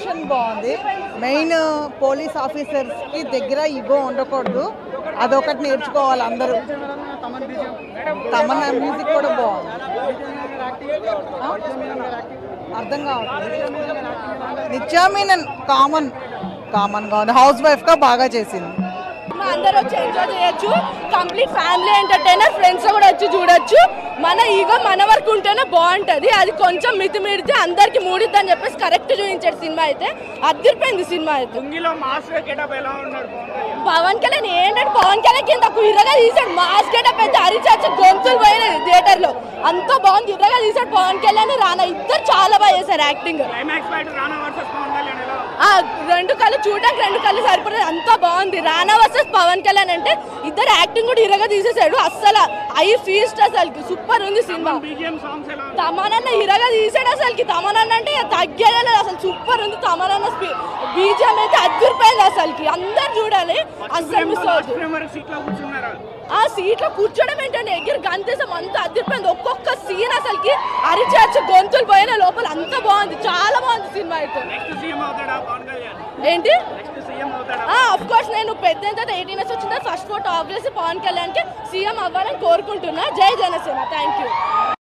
Action బాగుంది main police officers కి దగ్గర ఇగో ఉండకూడదు అదొకటి నేర్చుకోవాలి అందరూ తమన్ మ్యూజిక్ కూడా బాగుంది ఆ? అర్థం కావట్లేదు నిత్యామీనన్ కామన్ కామన్ గా ఉంది హౌస్ వైఫ్ గా బాగా చేసింది మా అందరూ వచ్చి ఎంజాయ్ చేయొచ్చు కంప్లీట్ ఫ్యామిలీ ఎంటర్టైనర్ ఫ్రెండ్స్ కూడా వచ్చి చూడొచ్చు మన ఈగో మన వరకు ఉంటేనే బాగుంటది అది కొంచెం మితిమీడితే అందరికి మూడిద్ది అని చెప్పేసి కరెక్ట్ చూపించాడు సినిమా అయితే అదిరిపోయింది సినిమా అయితే కుంగిలో మాస్టర్ గెటప్ ఎలా ఉన్నాడు పవన్ కళ్యాణ్? పవన్ కళ్యాణ్ ఏంటంటే పవన్ కళ్యాణ్ కింద కుర్రగా తీసాడు మాస్ గెటప్ అయితే అరిచాచ గొంతులు పోయినాయి థియేటర్ లో అంత బాగుంది ఇర్రగా తీసాడు పవన్ కళ్యాణ్ రానా ఇద్దరు చాలా బాగా చేశారు acting climax fight Rana versus Pawan Kalyan ఎలా ఉంది? ఆ రెండు కళ్ళు చూడడానికి రెండు కళ్ళు సరిపడదు అంతా బాగుంది రానా వర్సెస్ పవన్ కళ్యాణ్ అంటే ఇద్దరు యాక్టింగ్ కూడా ఇరగా తీసేసాడు అస్సలు ఐ ఫీస్ట్ అసలు సూపర్ ఉంది సినిమా BGM సాంగ్స్ ఎలా ఉంది? తమనన్న ఇరగా తీసాడు అసలుకి తమనన్న అంటే ఇక తగ్గేదే లేదు అసలు సూపర్ ఉంది తమనన్న బీజం అయితే అద్దరిపోయింది అసలుకి అందరు చూడాలి అస్సలు మిస్ లాస్ట్ అవ్వద్దు ఫ్రేమ్ వరకు సీట్ లో కూర్చున్నారా ఆ సీట్ లో కూర్చోడం ఏంటంటే ఎగిరి గంతేసాం అంత అదిరిపోయింది ఒక్కొక్క సీన్ అసలుకి అరిచేర్చి గొంతులు పోయిన లోపల అంత బాగుంది చాలా బాగుంది సినిమా అయితే నెక్స్ట్ సీఎం అవుతాడా పవన్ కళ్యాణ్ ఏంటి నెక్స్ట్ సీఎం అవుతాడా ఆఫ్ కోర్స్ నేను పెద్ద ఎంత ఎయిటీన్ ఇయర్స్ వచ్చిన first photo obviously Pawan Kalyan కి సీఎం అవ్వాలని కోరుకుంటున్నా జై జనసేన థ్యాంక్ యూ